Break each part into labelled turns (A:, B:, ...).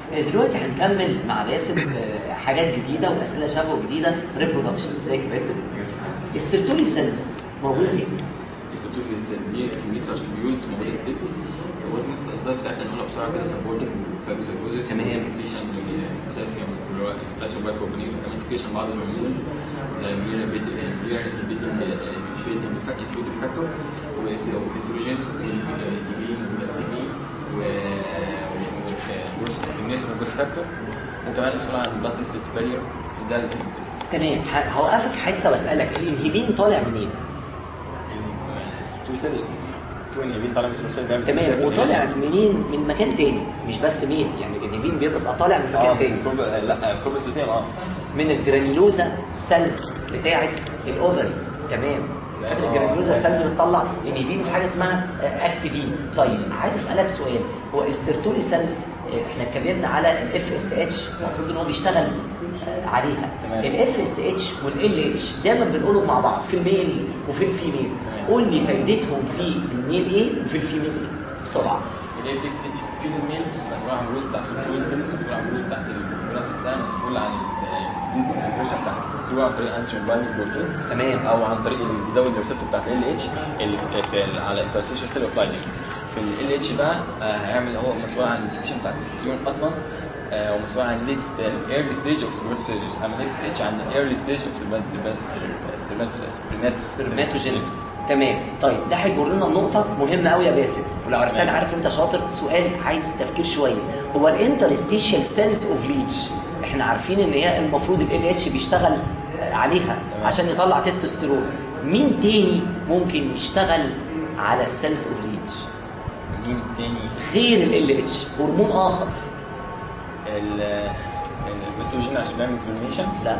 A: دلوقتي هنكمل مع باسم آه، حاجات جديده واسئله شبه جديده ريبرودكشن ازيك يا باسم السيرتولي سيلز موجوده فين؟
B: السبتوكلي دي سيميليتر سيبيولز موجوده في التستس وزن التأثيرات بتاعتها نقولها بسرعه كده سبورتنج فاجوسايكوزيس
A: تمام.
B: سكريشن بوتاسيوم اللي هو سبلاش وبايكوبونين وكمان سكريشن بعض الهرمونز زي ميلر بيتنج بيتنج فاكتور واستروجين والتيفين والتيفين وجروس فاكتور وكمان مسؤول عن البلاد تيست بارير ده ال-
A: تمام ه- هوقفك حته واسالك الانهبين طالع منين؟
B: السبتوسيل تو انهبين طالع من السبتوسيل ده
A: تمام وطالع منين؟ من مكان تاني مش بس ميل يعني الانهبين بيبقى طالع من
B: اه
A: مكان تاني
B: كورب لا كورب السوتين اه
A: من الجرانيلوزا سيلز بتاعه الاوفري تمام فاكر الجرانيلوزا سيلز بتطلع انهبين في حاجه اسمها اكتيفين طيب عايز اسالك سؤال هو السيرتولي سيلز آه، احنا اتكلمنا على الاف اس اتش المفروض ان هو بيشتغل آه، عليها
B: تمام.
A: الاف اس اتش والال اتش دايما بنقولهم مع بعض في الميل وفي الفيميل
B: تمام.
A: قول لي فايدتهم في الميل ايه وفي الفيميل ايه بسرعه
B: الاف اس اتش في الميل مسؤول عن الجزء بتاع السبتوين سيل مسؤول عن الجزء بتاعت الهرمونات نفسها مسؤول عن الزيت كونسنتريشن بتاعت السيستول عن طريق انتي بايند بروتين
A: تمام.
B: او عن طريق اللي بيزود الريسبتور بتاعت ال اتش اللي في في ال- على الانترستيشن سيل اوف لايننج في ال اتش بقى آه، هيعمل هو مسؤول عن السكشن بتاعت السيستول اصلا آه، ومسؤول عن ليت الايرلي ستيج اوف سبرماتوجينيس اما الاف اس اتش عن الايرلي ستيج اوف
A: سبرماتوجينيسيس تمام طيب ده هيجرنا لنقطة مهمة قوي يا باسم ولو عرفتها انا
B: تمام.
A: عارف انت شاطر سؤال عايز تفكير شوية هو الانترستيشال سيلز اوف ليتش احنا عارفين ان هي المفروض ال اتش بيشتغل آه، عليها
B: تمام.
A: عشان يطلع تستوستيرون مين تاني ممكن يشتغل على السيلز اوف ليتش
B: مين تاني
A: غير ال اتش هرمون اخر
B: ال الاستروجين عشان بيعمل سبرميشن
A: لا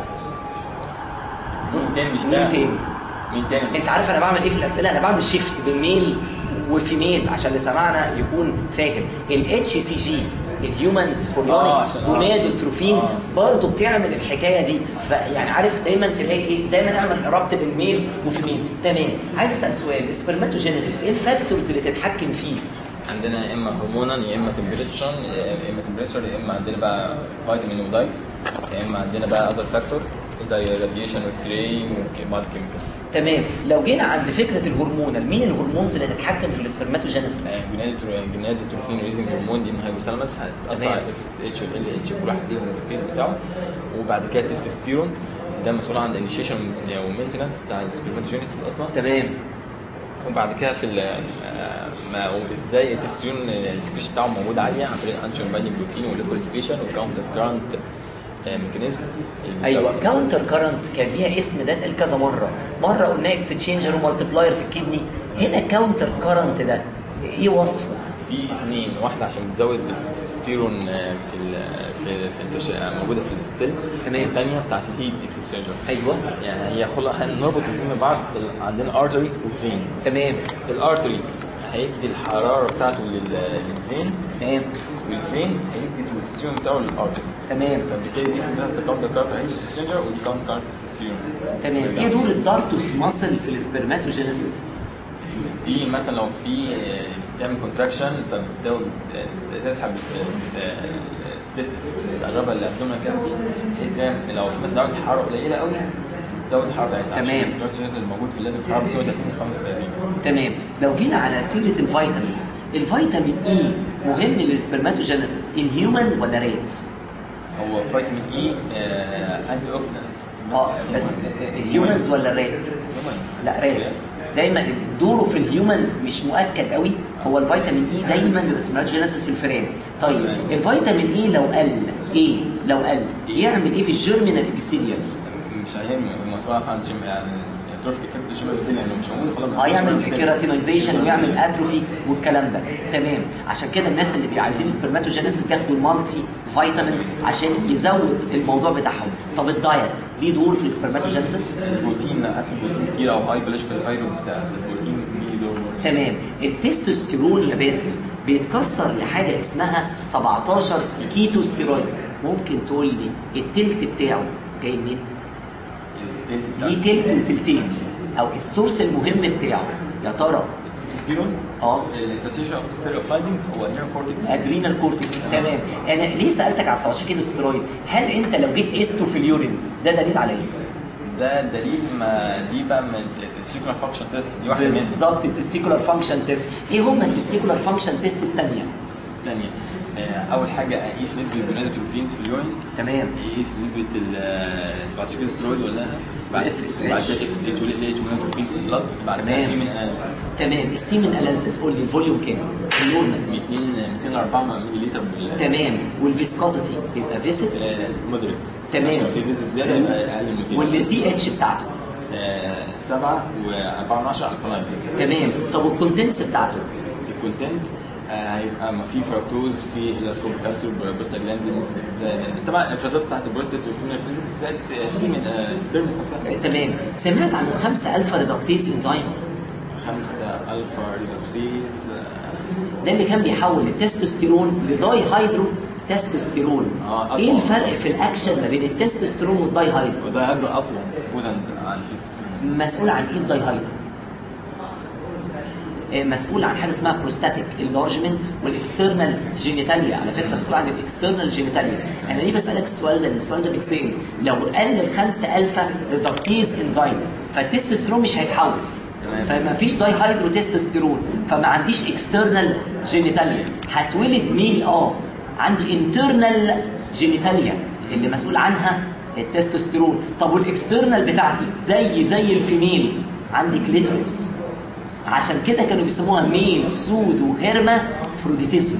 B: بص تاني مش
A: مين تاني
B: مين تاني
A: انت عارف انا بعمل ايه في الاسئله انا بعمل شيفت بين ميل وفيميل عشان اللي سمعنا يكون فاهم الاتش سي جي الهيومن
B: آه،
A: كوريونيك
B: عشان- آه.
A: جونادوتروفين
B: آه.
A: برضه بتعمل الحكايه دي فيعني عارف دايما تلاقي ايه دايما اعمل ربط بين ميل وفيميل تمام عايز اسال سؤال السبرماتوجينيسيس ايه الفاكتورز اللي تتحكم فيه
B: عندنا يا اما هرمونا يا اما تمبريتشر يا اما تمبريتشر يا اما عندنا بقى فيتامين ودايت يا اما عندنا بقى اذر فاكتور زي راديشن واكس راي وبعض كيميكال
A: تمام لو جينا عند فكره الهرمونال مين الهرمونز اللي تتحكم في السبرماتوجينيسيس
B: جناد التروفين ريزنج هرمون دي من الهايبوثالامس هتاثر
A: تمام.
B: على الاف اس اتش والال اتش كل واحد ليهم التركيز بتاعه وبعد كده التستوستيرون ده مسؤول عن الانيشيشن ومينتنس بتاع السبرماتوجينيسيس اصلا
A: تمام
B: وبعد كده في ال- آه، ما ازاي التستيرون السكريشن بتاعه موجود عاليه عن طريق الانشون بايندينج بروتين والليكول سكريشن والكاونتر كرانت ميكانيزم
A: ايوه كاونتر كارنت كان ليها اسم ده اتقال كذا مره مره قلنا اكستشينجر ومالتبلاير في الكدني هنا كاونتر كارنت ده ايه وصفه
B: في اثنين واحده عشان بتزود التستيرون آه، في ال في في الانتش- آه، موجوده في السيل
A: تمام.
B: الثانيه بتاعت الهيت اكستشينجر
A: ايوه
B: يعني هي خلق هنربط الاثنين من بعض ال- عندنا ارتري وفين
A: تمام
B: الارتري هيدي الحراره بتاعته لل- للفين
A: تمام
B: والفين هيدي التستيرون بتاعه للارتري تمام فبالتالي دي اسمها الكاونتر كارت هيمشي اكسشينجر والكاونتر كارت السيستيرون
A: تمام ايه دور الدارتوس ماسل في السبرماتوجينيسيس
B: في مثلا لو في آه، بتعمل كونتراكشن فبتزود آه، تسحب التستس تقربها للابدومين كده بحيث إن لو في مثلا درجه حراره قليله قوي تزود الحراره بتاعتها
A: تمام.
B: عشان الفلوكس الموجود في اللازم حراره 32 ل 35
A: تمام لو جينا على سيره الفيتامينز الفيتامين اي مهم للسبرماتوجينيسيس الهيومن ولا ريتس
B: هو فيتامين اي انتي اوكسيدنت
A: اه بس الهيومنز ولا الريت لا ريتس دايما دوره في الهيومن مش مؤكد قوي هو الفيتامين اي دايما بيبقى سبرماتوجينيسيس في الفئران طيب الفيتامين اي لو قل ايه لو قل يعمل ايه في الجيرمينال ابيثيليوم
B: مش هيهم مسؤول عن الجيم يعني تروفيك افكت الجيم بس لانه مش موجود خلاص
A: اه يعمل كيراتينايزيشن ويعمل اتروفي والكلام ده تمام عشان كده الناس اللي بيبقوا عايزين سبرماتوجينيسيس بياخدوا المالتي فيتامينز عشان يزود الموضوع بتاعهم طب الدايت ليه دور في السبرماتوجينيسيس
B: البروتين اكل بروتين كتير او هاي بلاجيكال فايبر بتاع البروتين ليه دور
A: تمام التستوستيرون يا باسم بيتكسر لحاجه اسمها 17 كيتو ستيرويدز ممكن تقول لي التلت بتاعه جاي منين؟
B: التيست بتاع-
A: ليه تلت وتلتين او السورس المهم بتاعه يا ترى
B: التستوستيرون
A: اه
B: الانترستيشن سيل اوف لايدنج هو النيرو كورتكس
A: ادرينال كورتكس تمام انا ليه سالتك على السواشيكيدوسترويد هل انت لو جيت قسته في اليورين ده دليل على ايه؟
B: ده دليل ما دي بقى من السيكولار فانكشن تيست دي واحده منهم
A: بالظبط التستيكولار فانكشن تيست ايه هم التستيكولار فانكشن تيست الثانيه؟
B: الثانيه اول حاجه اقيس نسبه الجونادوتروفينز في اليورين
A: تمام
B: اقيس نسبه ال 17 كيلو سترويد ولا بعد
A: ال FSH.
B: بعد كده اف اس اتش والال اتش مونوتروفين في البلاد بعد كده
A: تمام.
B: في من اناليسيس
A: تمام السيمن اناليسيس قول لي الفوليوم كام؟ النورمال
B: 200 204 مللي لتر بال
A: تمام والفيسكوزيتي بيبقى فيسيت
B: مودريت
A: تمام.
B: عشان في فيزيت زياده يبقى اقل من 200
A: والبي اتش بتاعته
B: 7 و4 من 10 الكلاين
A: تمام طب والكونتنتس بتاعته
B: الكونتنت آه، هيبقى ما في فركتوز في الاسكوب كاستور بروستاجلاندين زي- طبعا الافرازات بتاعت البروستات والسيمينال فيزيك زائد في من سبيرمس نفسها
A: آه، تمام سمعت عن الخمسة ألفا ريدكتيز انزيم
B: 5 الفا ريدكتيز
A: ده اللي كان بيحول التستوستيرون لداي هيدرو تستوستيرون
B: آه،
A: ايه
B: أقوى.
A: الفرق في الاكشن ما بين التستوستيرون والداي هيدرو
B: وده هيدرو اقوى بوتنت عن التستوستيرون
A: مسؤول عن ايه الداي هيدرو آه، مسؤول عن حاجه اسمها بروستاتيك انلارجمنت والاكسترنال جينيتاليا على فكره مسؤول عن الاكسترنال جينيتاليا انا ليه بسالك السؤال ده لأن السؤال ده بيتسال لو قلل 5 الفا ريدكتيز انزيم فالتستوستيرون مش هيتحول
B: تمام.
A: فما فيش داي هيدرو تستوستيرون فما عنديش اكسترنال جينيتاليا هتولد ميل اه عندي انترنال جينيتاليا اللي مسؤول عنها التستوستيرون طب والاكسترنال بتاعتي زي زي الفيميل عندي كليتورس عشان كده كانوا بيسموها ميل سودو هيرما فروديتيزم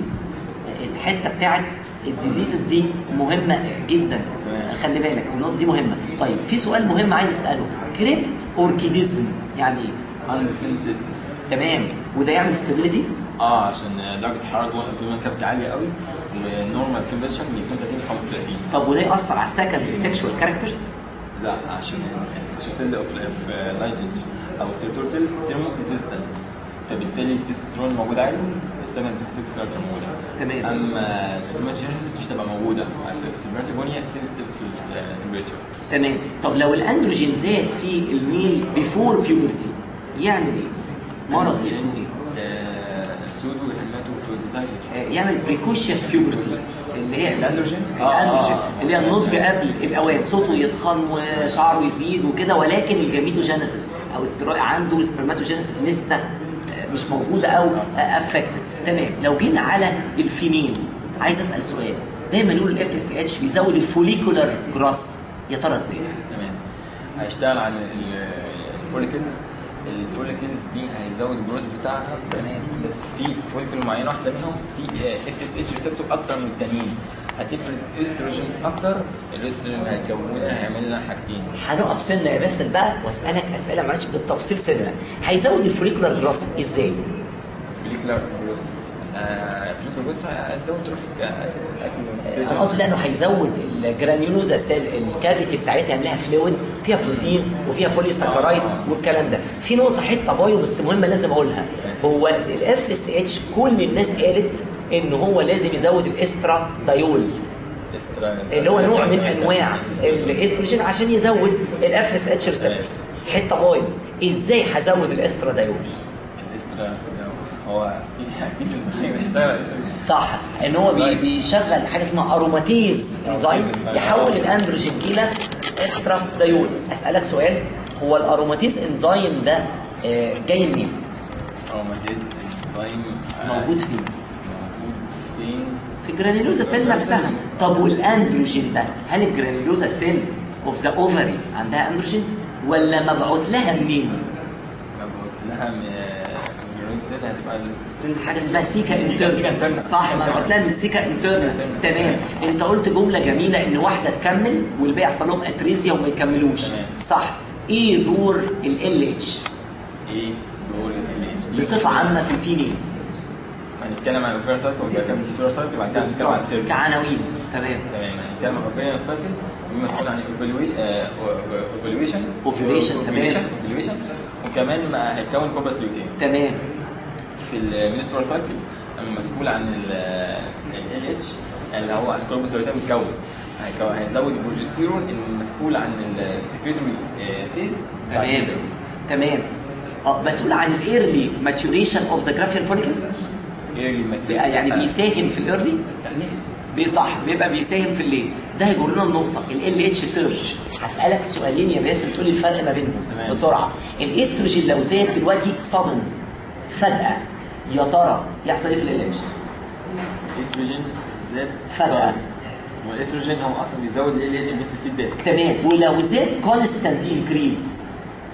A: الحته بتاعت الديزيزز دي مهمه جدا خلي بالك النقطه دي مهمه طيب في سؤال مهم عايز اساله كريبت اوركيديزم يعني ايه
B: عند سينتيسيس
A: تمام وده يعمل ستابيليتي
B: اه عشان درجه حراره جوه الدهون كبت عاليه قوي والنورمال تمبريتشر من 32 ل 35
A: طب وده ياثر على السكندري سيكشوال كاركترز
B: لا عشان التستوستيرون اوف لايجنج او السيروتورسيل سيرمو ريزيستنت فبالتالي التستوستيرون موجود عالي السكند سيكس موجوده
A: تمام.
B: اما السبرماتوجينيسيس مش تبقى موجوده عشان السبرماتوجونيا سنسيتيف تو التمبريتشر
A: تمام طب لو الاندروجين زاد في الميل بيفور بيوبرتي يعمل ايه مرض اسمه ايه
B: سودو هيماتوفوزيتايتس
A: آه، يعمل بريكوشيوس بيوبرتي اللي هي
B: الأندروجين؟
A: الاندروجين
B: آه.
A: اللي هي النضج قبل الاوان صوته يتخن وشعره يزيد وكده ولكن الجاميتوجينيسيس او استرا... عنده سبرماتوجينيسيس لسه آه، مش موجوده او افكتد تمام لو جينا على الفيميل عايز اسال سؤال دايما يقولوا الاف اس اتش بيزود الفوليكولار جراس يا ترى ازاي؟
B: تمام هيشتغل عن الفوليكلز الفوليكلز دي هيزود الجروث بتاعها بس بس في فوليكل معينه واحده منهم في اف اس اتش ريسبتور اكتر من التانيين هتفرز استروجين اكتر الاستروجين هيكونها هيعمل لنا حاجتين
A: هنقف سنه يا باسل بقى واسالك اسئله معلش بالتفصيل سنه هيزود الفوليكولار جراس ازاي؟
B: فوليكولار جروث فوليكولار جروث هتزود تروفيك اكل
A: انا قصدي لانه هيزود الجرانيولوزا سيل الكافيتي بتاعتها يعملها فلويد فيها بروتين وفيها بولي ساكرايد والكلام ده في نقطه حته بايو بس مهمه لازم اقولها هو الاف اس اتش كل الناس قالت ان هو لازم يزود الاسترا دايول
B: استرا
A: اللي هو نوع من انواع الاستروجين عشان يزود الاف اس اتش ريسبتورز حته بايو ازاي هزود الاسترا دايول
B: الاسترا هو في اكيد انزيم هيشتغل على الاسم
A: صح ان هو بي- بيشغل حاجه اسمها اروماتيز انزيم يحول الاندروجين الى استرا دايول اسالك سؤال هو الاروماتيز انزيم ده آه، جاي منين
B: اروماتيز انزيم
A: موجود فين
B: موجود فين
A: في الجرانيلوزا سيل نفسها طب والاندروجين ده هل الجرانيلوزا سيل اوف ذا اوفري عندها اندروجين ولا مبعوث لها منين
B: مبعوث لها جروز سيل هتبقى السيل
A: حاجه اسمها سيكا
B: سيكا
A: انترنال
B: انترنال.
A: صح مبعوث لها من سيكا انترنال تمام انت قلت جمله جميله ان واحده تكمل والباقي يحصل لهم اتريزيا وما يكملوش
B: تمام.
A: صح ايه دور ال اتش
B: ايه دور ال
A: بصفه عامه في الفيميل
B: هنتكلم عن الاوفير سايكل وبعد كده السيرو سايكل وبعد كده هنتكلم عن السيركل
A: كعناوين تمام
B: تمام هنتكلم عن الاوفيريان سايكل مسؤول عن الاوفيليشن
A: Ovulation، تمام.
B: اوفيليشن وكمان ما هيكون كوبس ليوتين
A: تمام
B: في المينسترال سايكل مسؤول عن ال اتش اللي هو الكوربوس لوتين متكون هيكون- هيزود البروجستيرون المسؤول عن السكريتوري فيز
A: تمام تمام اه مسؤول عن الايرلي ماتيوريشن اوف ذا جرافيان فوليكل
B: ايرلي
A: يعني بيساهم في الايرلي صح بيبقى بيساهم في الليل ده هيقول لنا النقطه ال اتش سيرج هسالك سؤالين يا باسم تقول لي الفرق ما بينهم
B: تمام.
A: بسرعه الاستروجين لو زاد دلوقتي صدم فجاه يا ترى يحصل ايه في ال اتش
B: الاستروجين زاد
A: فجأة.
B: صار. والاستروجين هو اصلا بيزود ال اتش بوست فيدباك
A: تمام ولو زاد كونستانت انكريز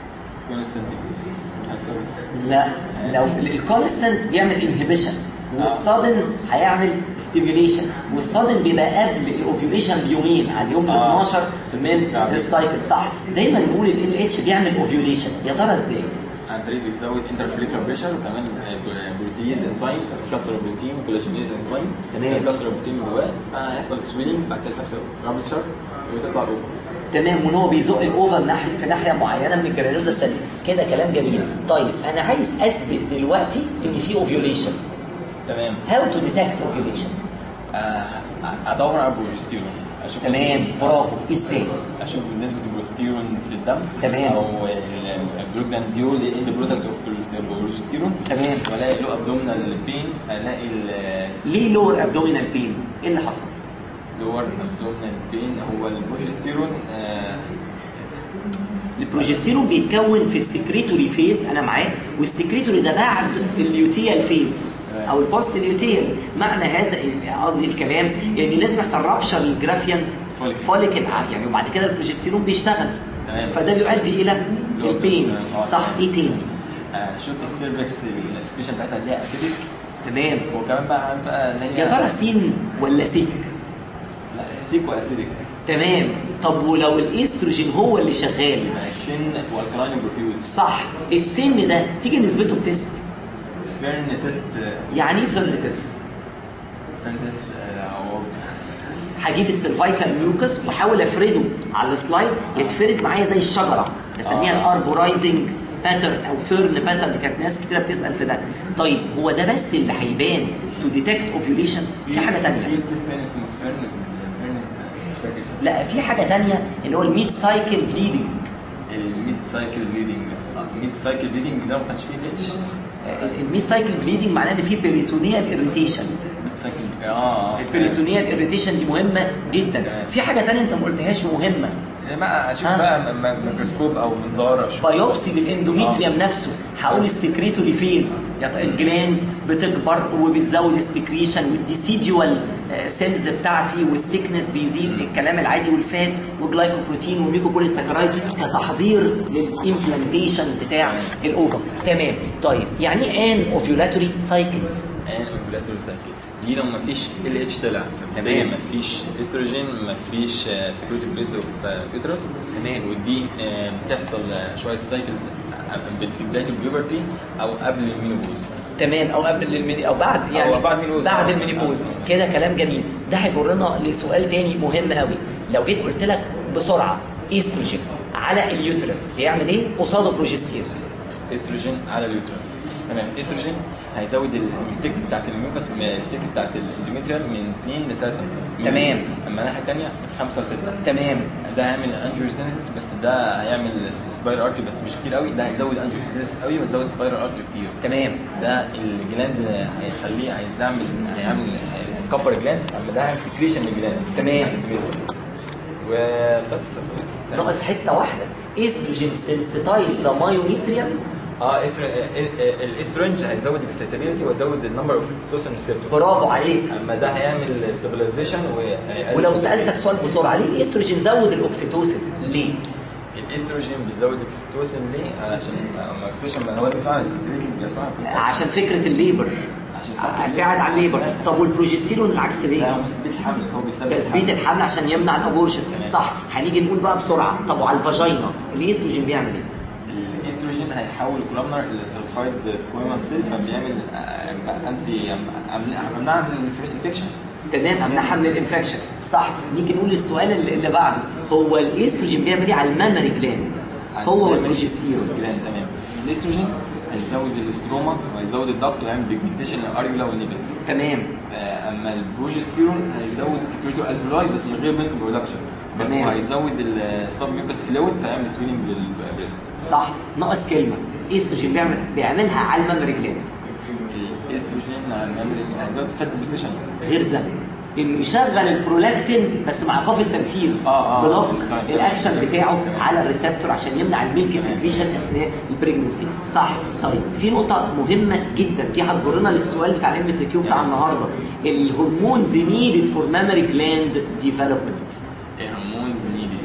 A: لا لو الكونستانت بيعمل انهبيشن والصادن هيعمل ستيميوليشن والصادن بيبقى قبل الاوفيوليشن بيومين على اليوم ال
B: آه.
A: 12 من
B: ساعة.
A: السايكل صح دايما نقول ال اتش بيعمل اوفيوليشن يا ترى ازاي؟
B: عن طريق بيزود انترفليسر بريشر وكمان بروتيز انزيم كسر البروتين كولاجينيز انزيم
A: تمام.
B: كسر البروتين جواه فهيحصل سويلنج بعد كده يحصل رابتشر وتطلع الاوفر
A: تمام وان هو بيزق الاوفر ناحيه في ناحيه معينه من الجرانيوزا السليم كده كلام جميل طيب انا عايز اثبت دلوقتي ان في اوفيوليشن
B: تمام
A: هاو تو ديتكت اوفيوليشن
B: آه، ادور على البروجستيرون اشوف
A: تمام
B: نسبة-
A: برافو ازاي؟
B: اشوف نسبه البروجستيرون في الدم
A: تمام.
B: او البروجلانديول اند برودكت اوف البروجستيرون
A: تمام.
B: والاقي له ابدومينال بين الاقي ال-
A: ليه لور ابدومينال بين؟ ايه اللي حصل؟
B: لور ابدومينال بين هو البروجستيرون آه،
A: البروجستيرون بيتكون في السكريتوري فيز انا معاه والسكريتوري ده بعد اليوتيال فيز او البوست اليوتيال معنى هذا قصدي الكلام يعني لازم يحصل رابشر للجرافيان
B: فوليكل.
A: فوليكل يعني وبعد كده البروجستيرون بيشتغل
B: تمام.
A: فده بيؤدي الى
B: لو-
A: البين
B: آه.
A: صح ايه تاني
B: آه، شوف السيرفكس السكريشن بتاعتها اللي هي اسيدك
A: تمام
B: وكمان بقى عارف بقى اللي هي
A: يا ترى سين ولا سيك
B: لا السيك واسيدك
A: تمام طب ولو الاستروجين هو اللي شغال
B: يبقى السن والكلاين بروفيوز
A: صح السن ده تيجي نسبته بتست
B: فيرن تيست
A: يعني ايه فيرن تيست
B: فيرن تيست او
A: هجيب السيرفايكال ميوكس واحاول افرده على السلايد يتفرد معايا زي الشجره بسميها
B: آه.
A: الاربورايزنج باترن او فيرن باترن كانت ناس كتيره بتسال في ده طيب هو ده بس اللي هيبان تو ديتكت اوفيوليشن في حاجه
B: في
A: تانية
B: تيست تاني اسمه فيرن فيرن مش فاكر اسمه.
A: لا في حاجه تانية اللي هو الميد سايكل بليدنج
B: الميد سايكل بليدنج الميد سايكل بليدنج ده ما كانش فيه اتش
A: الميد سايكل بليدنج معناه ان في بيريتونيال اريتيشن
B: ميد سايكل اه
A: البيريتونيال اريتيشن دي مهمه جدا في حاجه تانية انت ما قلتهاش ومهمه
B: بقى اشوف
A: ها؟
B: بقى م- م- ميكروسكوب او منظار اشوف
A: بايوبسي للاندوميتريوم نفسه هقول السكريتوري فيز الجلانز بتكبر وبتزود السكريشن والديسيديوال سيلز بتاعتي والسيكنس بيزيد الكلام العادي والفات وجلايكوبروتين وميكوبوليساكرايد كتحضير للامبلانتيشن بتاع الاوفر تمام طيب يعني ايه ان اوفيولاتوري سايكل
B: ان اوفيلاتوري سايكل دي لو ما فيش ال اتش طلع فبالتالي
A: تمام.
B: ما فيش استروجين ما فيش سكيورتي فريز اوف يوترس
A: تمام.
B: ودي آه، بتحصل آه، شويه سايكلز في بدايه البيوبرتي او قبل المينوبوز
A: تمام او قبل الميني او بعد يعني
B: أو بعد المينيبوز.
A: بعد
B: آه.
A: المينيبوز
B: آه.
A: كده كلام جميل ده هيجرنا لسؤال تاني مهم قوي لو جيت قلت لك بسرعه استروجين على اليوترس بيعمل ايه قصاده بروجستيرون
B: استروجين على اليوترس تمام استروجين هيزود السيك بتاعت الميوكس السيك بتاعت الاندوميتريال من 2 ل 3
A: تمام.
B: اما الناحيه الثانيه من 5 ل 6
A: تمام
B: ده هيعمل انجيوجينيسيس بس ده هيعمل سبايرال ارتري بس مش كتير قوي ده هيزود انجيوجينيسيس قوي ويزود سبايرال ارتري كتير
A: تمام
B: ده الجلاند هيخليه هيعمل هيعمل هيكبر الجلاند اما ده هيعمل سكريشن من الجلاند
A: تمام.
B: وبس بس
A: ناقص حته واحده استروجين سنسيتايز ذا مايوميتريوم
B: اه إستر- آه، آه، الاستروجين هيزود الاكسيتابيلتي ويزود النمبر اوف تستوستيرون ريسبتور
A: برافو عليك
B: اما ده هيعمل ستابلايزيشن
A: ولو سالتك سؤال بسرعه ليه الاستروجين زود الاوكسيتوسين ليه
B: الاستروجين بيزود الاكسيتوسين ليه؟ عشان ما الاكسيتوسين ما هو بيسمع الاستابيليتي بيسمع
A: عشان فكره الليبر
B: عشان
A: اساعد على الليبر طب والبروجستيرون العكس
B: لا
A: ليه
B: هو تثبيت الحمل هو بيثبت
A: تثبيت الحمل عشان يمنع الابورشن
B: تمام.
A: صح هنيجي نقول بقى بسرعه طب وعلى الفاجينا الاستروجين بيعمل ايه
B: الاستروجين هيحول كولومنر الاستراتيفايد سكويموس سيل فبيعمل آه، انتي امنع من الانفكشن
A: تمام امنعها من الانفكشن صح نيجي نقول السؤال اللي اللي بعده هو الاستروجين بيعمل ايه على المامري جلاند هو والبروجستيرون
B: جلاند تمام الاستروجين هيزود الاستروما وهيزود الضغط ويعمل بيجمنتيشن للارجولا والنيبل
A: تمام
B: آه، اما البروجستيرون هيزود سكريتو الفيلاي بس من غير ميلك برودكشن بس
A: تمام.
B: هو هيزود السب ميوكس فلويد فيعمل سويننج للبريست
A: صح ناقص كلمه الاستروجين بيعمل بيعملها على المامري جلاند
B: الاستروجين على الميموري هيزود فات بوزيشن
A: غير ده انه يشغل البرولاكتين بس مع ايقاف التنفيذ
B: آه، آه.
A: بلوك
B: طيب.
A: الاكشن بتاعه
B: تمام.
A: على الريسبتور عشان يمنع الميلك سكريشن اثناء البريجنسي صح طيب في نقطه مهمه جدا دي هتجرنا للسؤال بتاع الام اس كيو بتاع النهارده الهرمونز نيدد فور مامري جلاند ديفلوبمنت
B: هرمونز نيدد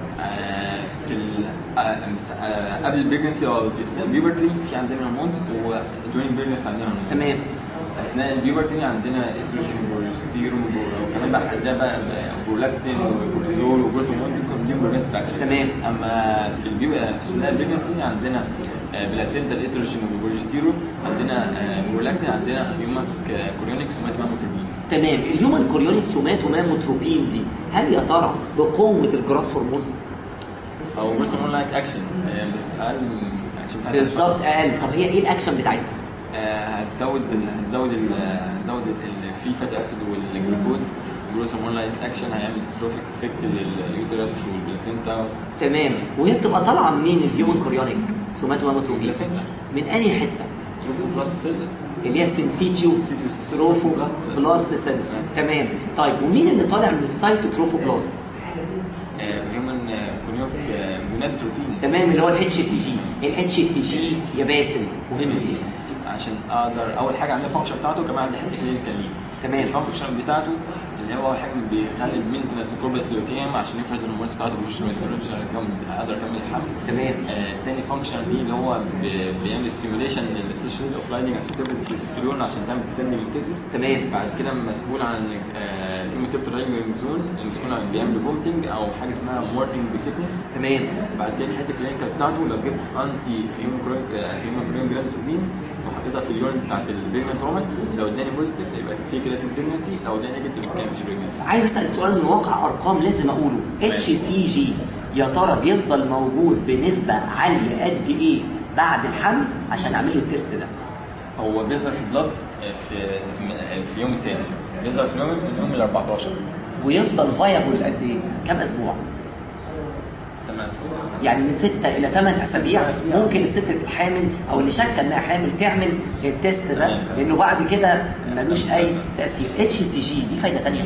B: في ال- آه، مست- آه، قبل البريجنسي او اثناء البيوبرتي في عندنا هرمونز ودورين البريجنسي عندنا هرمونز
A: تمام
B: اثناء البيوبرتي عندنا استروجين وبروجستيرون وكمان بقى عندنا بقى برولاكتين وكورتيزول وجروس هرمون دي كلهم ليهم بريجنسي فاكشن
A: تمام.
B: اما في البيو في اثناء البريجنسي عندنا آه، بلاسينتا الاستروجين والبروجستيرون عندنا آه، برولاكتين عندنا هيومك كوريونيكس وماتماموتروبين
A: تمام الهيومن كوريونيك سومات وماموتروبين دي هل يا ترى بقوه الجراس هرمون
B: او جروس هرمون لايك اكشن بس اقل من اكشن بتاعتها
A: بالظبط اقل طب هي ايه الاكشن بتاعتها
B: آه، هتزود ال هتزود ال هتزود الفري فات اسيد والجلوكوز جروس هرمون لايك اكشن هيعمل تروفيك افكت لليوترس والبلاسينتا
A: تمام وهي بتبقى طالعه منين الهيومن كوريونيك سومات وماموتروبين
B: بلاسينتا
A: من انهي حته
B: تروفو بلاست سيل
A: اللي هي السنسيتيو
B: Sensitio-
A: تروفو
B: بلاست سيلز.
A: بلاست سيلز تمام طيب ومين اللي طالع من السايتوتروفو بلاست
B: هيومن كونيوك جونادوتروفين
A: تمام اللي هو الاتش سي جي الاتش سي جي يا باسم مهم في ايه
B: عشان اقدر اول حاجه عندنا الفانكشن بتاعته كمان عندي حته كلينيكال ليه
A: تمام.
B: الفانكشن بتاعته اللي هو اول حاجه بيخلي المينتنس الكوربس لوتيم عشان يفرز الهرمونات بتاعته بوش عشان أكمل- اقدر اكمل الحمل
A: تمام
B: آه، تاني فانكشن ليه اللي هو ب- بيعمل ستيميوليشن للستيشن اوف لايننج عشان تفرز التستيرون عشان تعمل تستني الكيسز
A: تمام
B: بعد كده مسؤول عن كيموثيرابي ريجوليزون المسؤول عن بيعمل فومتنج او حاجه اسمها مورنينج سيكنس
A: تمام
B: بعد كده الحته الكلينيكال بتاعته لو جبت انتي هيموكرين جلاندوتروبينز وحطيتها في اليورين بتاعت البريجننت وومن لو اداني بوزيتيف يبقى في كده في البريجنسي لو اداني نيجاتيف كان في بريجنسي
A: عايز اسال سؤال من واقع ارقام لازم اقوله اتش سي جي يا ترى بيفضل موجود بنسبه عاليه قد ايه بعد الحمل عشان اعمل له التيست ده
B: هو بيظهر في البلد في في يوم السادس بيظهر في اليوم من يوم ال 14
A: ويفضل فايبل قد ايه كام اسبوع
B: تمام اسبوع
A: يعني من 6 الى 8 اسابيع
B: أسابيع.
A: ممكن الست الحامل او اللي شاكه انها حامل تعمل التيست ده
B: تمام.
A: لانه بعد كده ملوش اي تاثير اتش سي جي دي فايده ثانيه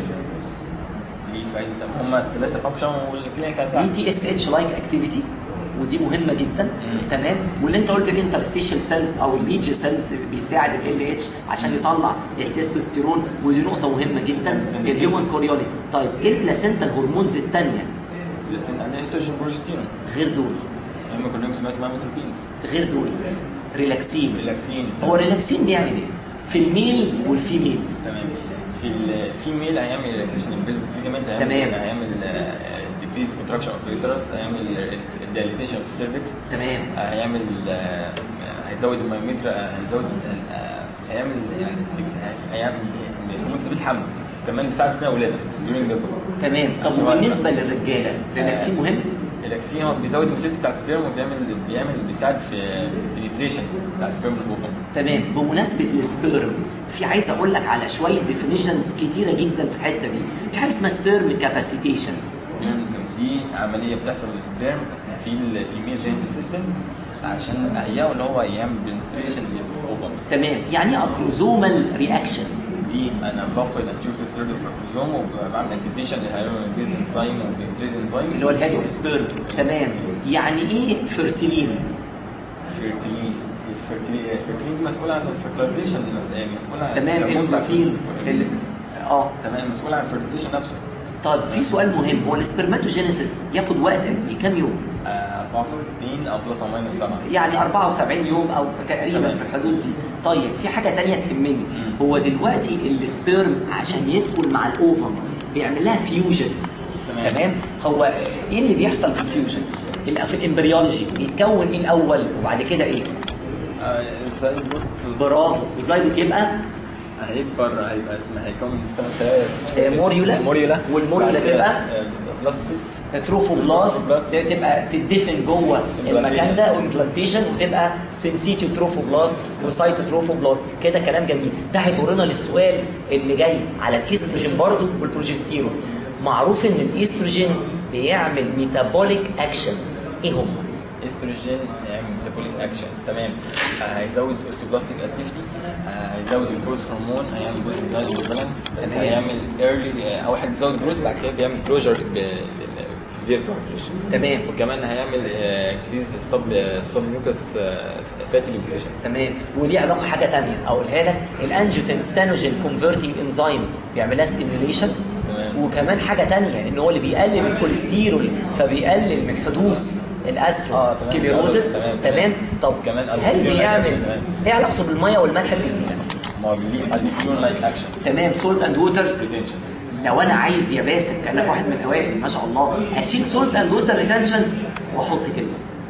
B: ليه فايده هم الثلاثه فانكشن والكلينيكال
A: دي تي اس اتش لايك اكتيفيتي ودي مهمه جدا
B: مم.
A: تمام واللي انت قلت الانترستيشن سيلز او الايدج سيلز بيساعد ال اتش عشان يطلع التستوستيرون ودي نقطه مهمه جدا الهيومن كوريونيك طيب ايه البلاسينتا الهرمونز الثانيه
B: لازم عندنا استروجين بروجستيرون
A: غير دول
B: هم كلهم سمعتوا ماموتروبينز
A: غير دول ريلاكسين
B: ريلاكسين
A: هو الريلاكسين بيعمل ايه في الميل والفيميل
B: تمام في الفيميل هيعمل ريلاكسيشن البلفيك ليجمنت
A: تمام.
B: هيعمل ديكريز كونتراكشن اوف يوترس هيعمل دايليتيشن اوف السيرفكس
A: تمام
B: هيعمل آه، هيزود المايومتر آه، هيزود آه، هيعمل يعني fix- هيعمل هرمون تثبيت الحمل كمان بيساعد في الولاده during labor
A: تمام طب
B: عشان
A: وبالنسبه
B: وقت-
A: للرجاله ريلاكسين مهم
B: الاكسين هو بيزود الموتيلتي بتاع السبيرم وبيعمل بيعمل بيساعد في البنتريشن بتاع السبيرم والاوفم
A: تمام بمناسبه السبيرم في عايز اقول لك على شويه ديفينيشنز كتيره جدا في الحته دي في حاجه اسمها سبيرم كاباسيتيشن
B: السبيرم دي عمليه بتحصل للسبيرم اثناء في الفيميل جينيتال سيستم عشان اهيئه اللي هو يعمل بنتريشن للاوفم
A: تمام يعني ايه اكروزومال رياكشن
B: دي انا باخد انتيوتو سيرفي في الكروموزوم وبعمل انتجريشن للهيرونيز انزيم وبنتريز انزيم
A: اللي هو الهيد اوف سبيرم تمام يعني ايه فيرتيلين
B: فيرتيلين الفيرتيلين الفيرتيلين دي مسؤول عن الفيرتلايزيشن مسؤول عن
A: تمام
B: الهرمون بتاع-
A: البروتين اللي اه
B: تمام مسؤول عن الفيرتيليزيشن نفسه
A: طيب في سؤال مهم هو السبرماتوجينيسيس ياخد وقت قد ايه كام يوم
B: آه، 64 او بلس او ماينس 7
A: يعني 74 يوم او تقريبا
B: تمام.
A: في الحدود دي طيب في حاجه تانية تهمني هو دلوقتي السبيرم عشان يدخل مع الاوفم بيعمل لها فيوجن
B: تمام.
A: تمام هو ايه اللي بيحصل في الفيوجن ال- في الامبريولوجي بيتكون ايه الاول وبعد كده ايه
B: ازاي بص
A: برافو وزايدك يبقى
B: هيكبر هيبقى اسمه هيكون ثلاث
A: آه، موريولا.
B: موريولا
A: والموريولا
B: بعد كده،
A: تبقى؟
B: آه، بلاسوسيست
A: تروفوبلاست
B: تروفوبلاست.
A: تبقى تدفن جوه المكان ده وامبلانتيشن وتبقى سنسيتيو تروفوبلاست وسايتو تروفوبلاست كده كلام جميل ده هيجرنا للسؤال اللي جاي على الايستروجين برضو والبروجستيرون معروف ان الايستروجين بيعمل ميتابوليك اكشنز ايه هم؟
B: استروجين هيعمل ميتابوليك اكشن تمام آه، هيزود اوستوبلاستيك اكتيفيتي هيزود الجروث هرمون هيعمل جزء من بالانس
A: تمام.
B: هيعمل ايرلي اول حاجه بيزود الجروث بعد كده بيعمل كلوجر في زير كارتريج
A: تمام
B: وكمان هيعمل انكريز السب سب ميوكس فاتي ليبوزيشن
A: تمام وليه علاقه حاجه ثانيه اقولها لك الانجيوتنسينوجين كونفرتنج انزيم بيعملها ستيميوليشن
B: تمام.
A: وكمان حاجه ثانيه ان هو اللي بيقلل الكوليسترول فبيقلل من حدوث
B: آه،
A: الاثرو
B: تمام.
A: سكليروزس
B: تمام،
A: تمام
B: تمام.
A: طب
B: كمان
A: هل
B: الدكتور
A: بيعمل
B: تمام.
A: ايه علاقته بالميه والملح في جسمنا
B: ما هو ليه اديسيون لايك اكشن
A: تمام سولت اند ووتر
B: ريتنشن
A: لو انا عايز يا باسم كانك واحد من الاوائل ما شاء الله اشيل سولت اند ووتر ريتنشن واحط كلمه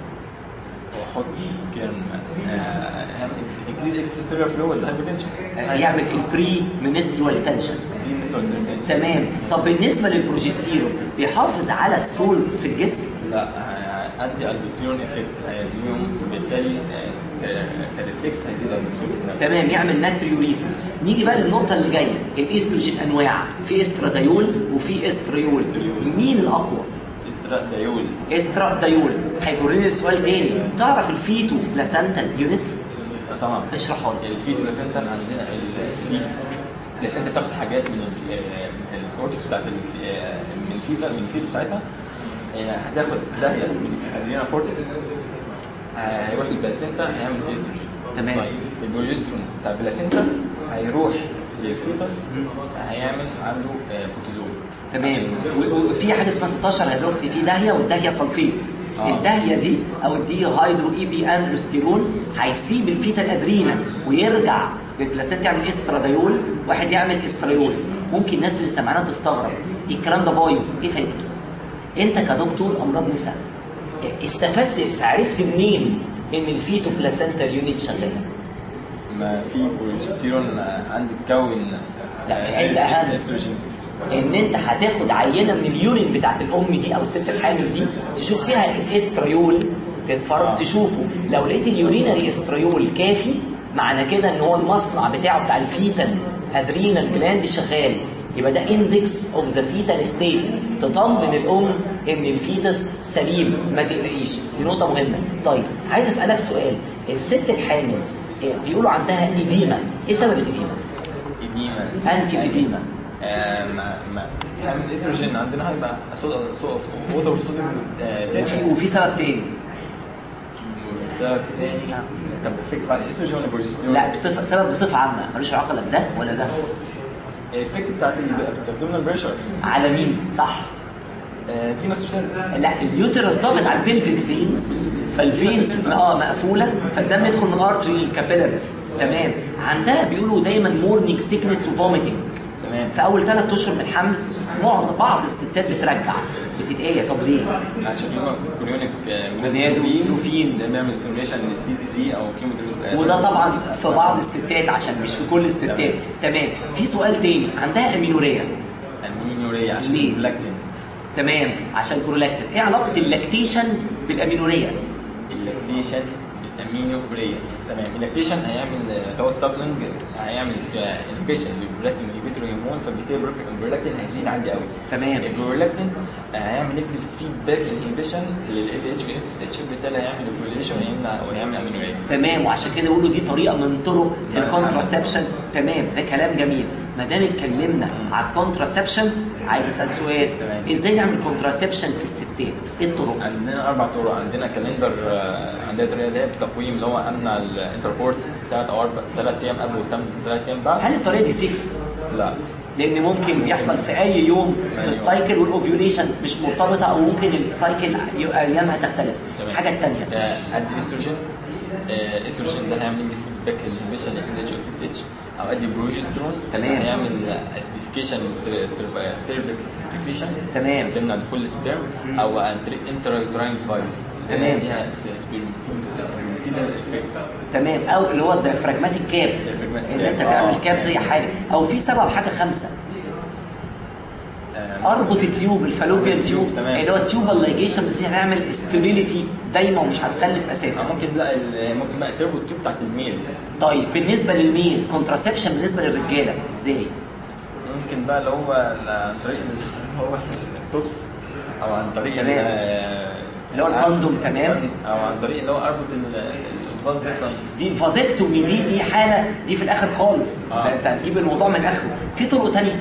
B: واحط كلمه هعمل انكريز اكسترا فلو والهايبرتنشن
A: يعمل البري منسترال تنشن
B: دي مسؤول سيرتنشن
A: تمام طب بالنسبه للبروجستيرون بيحافظ على السولت في الجسم
B: لا انتي الدوستيرون افكت هيزيدهم بالتالي كريفلكس هيزيد الدوستيرون
A: تمام يعمل ناتريوريسيس نيجي بقى للنقطه اللي جايه الاستروجين انواع في استرادايول وفي استريول مين الاقوى
B: استرادايول
A: استرادايول هيجرني السؤال تاني تعرف الفيتو بلاسنتال يونت
B: طبعا
A: اشرحها لي
B: الفيتو بلاسنتا عندنا الفيت بلاسنتا بتاخد حاجات من ال- من الكورتكس بتاعت ال- من الفيتا من الفيتا بتاعتها آه، هتاخد داهيه من الادرينا كورتكس هيروح البلاسنتا هيعمل استروجين
A: تمام.
B: طيب البروجسترون بتاع البلاسنتا هيروح للفيتس هيعمل عنده آه، كورتيزول
A: تمام
B: عشان-
A: و- وفي حاجه اسمها 16 هيدروكسي في داهيه والداهيه سلفيت
B: آه.
A: الداهيه دي او الدي هيدرو اي بي اندروستيرون هيسيب الفيتا الادرينا ويرجع للبلاسنتا يعمل استرادايول واحد يعمل استريول ممكن الناس اللي سمعنا تستغرب إيه الكلام ده بايو ايه فايدته انت كدكتور امراض نساء استفدت عرفت منين ان الفيتو بلاسنتا يونت شغاله
B: ما في بروجستيرون آه، عندي تكون
A: لا، في حتة أهم.
B: استروجين
A: ان انت هتاخد عينه من اليورين بتاعت الام دي او الست الحامل دي تشوف فيها الاستريول تتفرج
B: آه.
A: تشوفه لو لقيت اليورينري استريول كافي معنى كده ان هو المصنع بتاعه بتاع الفيتال ادرينال جلاند شغال يبقى ده اندكس اوف ذا فيتال ستيت تطمن الام ان الفيتس سليم ما تقلقيش دي نقطه مهمه طيب عايز اسالك سؤال الست الحامل إيه، بيقولوا عندها ايديما ايه سبب الايديما
B: إديمة
A: أنكي إديمة.
B: آه، ما ما استعمال الاستروجين عندنا هيبقى صودا صودا ووتر وصوديوم آه،
A: وفي,
B: تنشن
A: وفي سبب تاني
B: سبب تاني طب افكت بعد الاستروجين ولا البروجستيرون؟
A: لا بصفه سبب بصفه عامه ملوش علاقه لا بده ولا ده
B: الافكت بتاعت الابدومينال بريشر
A: على مين صح
B: في ناس بتسال
A: لا اليوترس ضاغط على البلفيك فينز فالفينز اه مقفوله فالدم يدخل من الارتري للكابيلاريز تمام عندها بيقولوا دايما مورنينج سيكنس وفوميتنج
B: تمام
A: في اول ثلاث اشهر من الحمل معظم بعض الستات بترجع بتتقيا طب ليه؟
B: عشان في كوريونيك
A: جونادوتروفين.
B: ده بيعمل ستيميوليشن للسي تي زي او كيمو
A: وده طبعا في بعض الستات عشان مش في كل الستات تمام في سؤال تاني عندها امينوريا
B: امينوريا عشان
A: ليه؟
B: اللاكتين
A: تمام عشان برولاكتين ايه علاقه اللاكتيشن بالامينوريا
B: اللاكتيشن الامينوريا تمام اللاكتيشن هيعمل اللي هو السبلنج هيعمل انهبيشن للبرولاكتين انهبيتور هرمون فبالتالي البرولاكتين هيزيد عندي قوي
A: تمام.
B: البرولاكتين هيعمل نيجاتيف فيدباك انهبيشن لل اتش والاف اس اتش بالتالي هيعمل البروليشن ويمنع ويعمل امينوريا
A: تمام وعشان كده يقولوا دي طريقه من طرق
B: نعم.
A: الكونتراسبشن تمام ده كلام جميل ما دام اتكلمنا على الكونتراسبشن عايز اسال سؤال
B: تمام.
A: ازاي نعمل كونتراسبشن في الستات ايه الطرق
B: عندنا اربع طرق عندنا كالندر آه، عندنا طريقه اللي هي التقويم اللي هو امنع الانتركورس ثلاث او اربع ثلاث ايام قبل وثلاث ايام بعد
A: هل الطريقه دي سيف
B: لا
A: لان ممكن يحصل في اي يوم في
B: أيوة.
A: السايكل والاوفيوليشن مش مرتبطه او ممكن السايكل ايامها تختلف
B: تمام.
A: الحاجه الثانيه
B: آه، ادي استروجين آه، استروجين ده هيعمل لي فيدباك انهبيشن لل اتش او اس اتش او ادي بروجسترون
A: تمام.
B: هيعمل اسيديفيكيشن سيرفكس سكريشن
A: تمام.
B: تمنع دخول السبيرم او انترا يوتراين فايز
A: تمام.
B: ليها سبيرمسيدال افكت
A: تمام او اللي هو الديافراجماتيك كاب
B: diaphragmatic
A: ان انت
B: cap.
A: تعمل
B: آه.
A: كاب زي حاجه او في سبب حاجه خمسه اربط التيوب الفالوبيان تيوب
B: تمام.
A: اللي هو تيوبال لايجيشن بس هي هتعمل ستيريليتي دايما ومش هتخلف
B: آه،
A: اساسا
B: ممكن لا ال- ممكن بقى تربط التيوب بتاعت الميل
A: طيب بالنسبه للميل كونتراسبشن بالنسبه للرجاله ازاي؟
B: ممكن بقى اللي هو ال- عن طريق ال- هو التوبس او عن طريق
A: تمام.
B: ال-
A: اللي هو الكوندوم تمام
B: او عن طريق اللي هو اربط الفاز ديفرنس
A: دي الفازكتومي دي دي حاله دي في الاخر خالص
B: آه.
A: ده انت هتجيب الموضوع من اخره في طرق تانية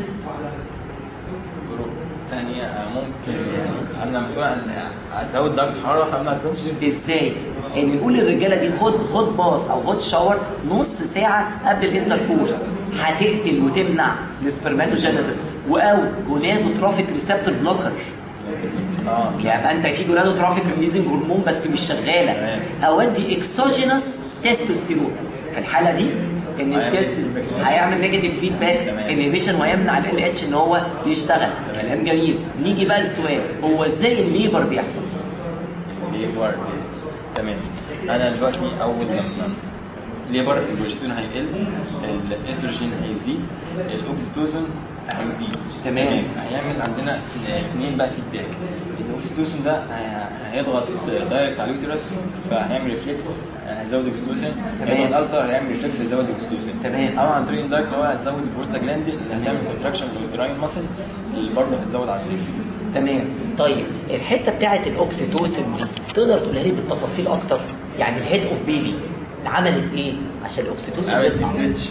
B: طرق ثانيه آه، ممكن انا مسؤول عن ازود درجه الحراره فما تكونش
A: ازاي؟ ان نقول للرجاله دي خد خد باص او خد شاور نص ساعه قبل الانتركورس هتقتل وتمنع السبرماتوجينيسيس او جونادوتروفيك ريسبتور بلوكر
B: اه
A: يبقى انت في جونادوتروفيك ريليزنج هرمون بس مش شغاله
B: تمام.
A: اودي اكسوجينوس تستوستيرون في الحاله دي ان
B: هيعمل
A: التست
B: feedback.
A: هيعمل نيجاتيف فيدباك
B: تمام.
A: انهبيشن ويمنع ال اتش ان هو يشتغل كلام جميل نيجي بقى للسؤال هو ازاي الليبر بيحصل؟
B: ليبر تمام انا دلوقتي اول لما ليبر البروجسترون هيقل الاستروجين هيزيد الاوكسيتوزون هيزيد
A: تمام.
B: هيعمل عندنا اثنين بقى فيدباك الاوكسيتوسين ده هي- هيضغط دايركت على اليوترس فهيعمل ريفلكس هيزود الاكسيتوسين
A: تمام.
B: هيضغط اكتر هيعمل ريفلكس هيزود الاكسيتوسين
A: تمام.
B: او عن طريق الدايركت اللي هو هتزود البروستاجلاندين اللي هتعمل كونتراكشن للتراين ماسل اللي برضه هتزود على الليفل
A: تمام طيب الحته بتاعت الاوكسيتوسين دي تقدر تقولها لي بالتفاصيل اكتر يعني الهيد اوف بيبي عملت ايه عشان الاوكسيتوسين
B: عملت
A: يطلع
B: ستريتش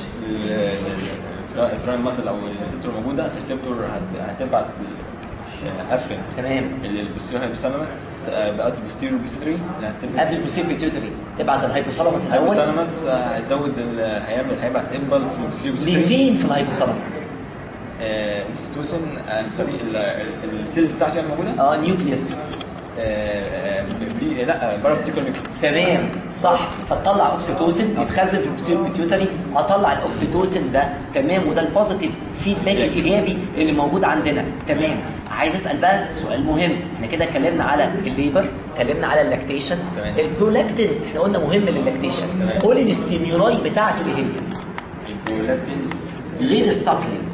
B: التراين ماسل او الريسبتور موجوده الريسبتور هت- هتبعت افرنت
A: تمام
B: البوستيريور هيبوثالامس قصدي بوستيريور بيتوتري اللي هتفرز
A: قبل البوسيل بيتيوتري تبعت الهايبوثالاموس الاول
B: الهيبوثالامس هيزود ال- هيعمل هيبعت امبلس للبوستيريور بيتوتري
A: لفين في الهايبوثالاموس؟
B: اوكسيتوسين عن طريق ال- ال- السيلز بتاعته يعني موجوده
A: اه نيوكليوس
B: آه، آه، بي- لا بارافيتيكال نيوكليس
A: تمام صح فتطلع اوكسيتوسين يتخزن في البوسيل بيتيوتري اطلع الاوكسيتوسين ده تمام وده البوزيتيف فيدباك الايجابي اللي موجود عندنا تمام عايز اسال بقى سؤال مهم احنا كده اتكلمنا على الليبر اتكلمنا على اللاكتيشن
B: تمام.
A: البرولاكتين احنا قلنا مهم للاكتيشن
B: تمام.
A: قول لي الاستيمولاي بتاعته ايه هي
B: البرولاكتين
A: غير الساكلينج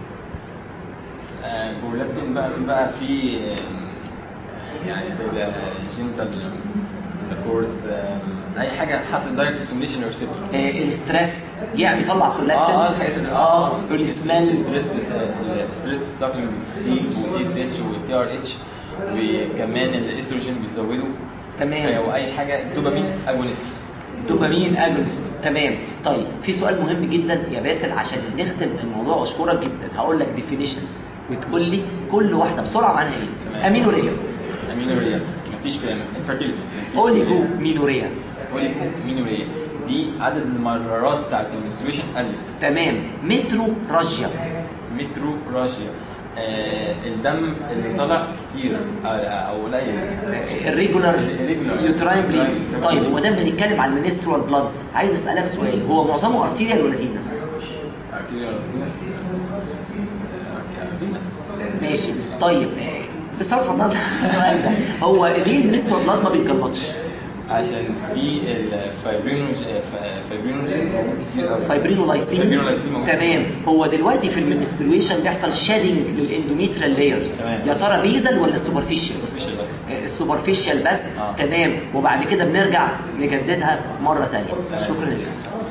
B: آه، البرولاكتين بقى بقى في آه، يعني جينيتال كورس اي حاجه حصل دايركت ستيميليشن ريسبتورز
A: آه، الستريس يعني بيطلع
B: اه
A: برولاكتين
B: اه الحاجات اللي
A: اه السمال
B: ستريس ستريس ساكلينج ستيب ودي اس اتش والتي ار اتش وكمان الاستروجين بيزودوا
A: تمام
B: واي حاجه دوبامين اجونست
A: دوبامين اجونست تمام طيب في سؤال مهم جدا يا باسل عشان نختم الموضوع واشكرك جدا هقول لك ديفينيشنز وتقول لي كل واحده بسرعه معناها ايه
B: تمام.
A: امينوريا
B: امينوريا مفيش في انفيرتيليتي
A: اوليجو مينوريا
B: اوليجو مينوريا دي عدد المرات بتاعت المنستريشن قلت
A: تمام مترو راجيا
B: مترو راجيا آه الدم اللي طلع كتير آه، او قليل
A: الريجولار
B: Irregular.
A: يوتراين بليد
B: Uterine
A: طيب
B: bleed.
A: وده بنتكلم على المينسترال بلاد عايز اسالك سؤال هو معظمه ارتيريال ولا فينس
B: arterial venous. Arterial venous.
A: ماشي طيب آه، بصرف النظر عن السؤال ده هو ليه المينسترال بلاد ما بيتجلطش
B: عشان في الفايبرينوجين موجود كتير قوي
A: فايبرينولايسين
B: فايبرينولايسين موجود
A: تمام هو دلوقتي في المنستريشن بيحصل شادنج للاندوميتريال لايرز
B: تمام.
A: يا ترى بيزل ولا سوبرفيشال
B: سوبرفيشال بس
A: السوبرفيشال بس
B: آه.
A: تمام وبعد كده بنرجع نجددها مره ثانيه شكرا لك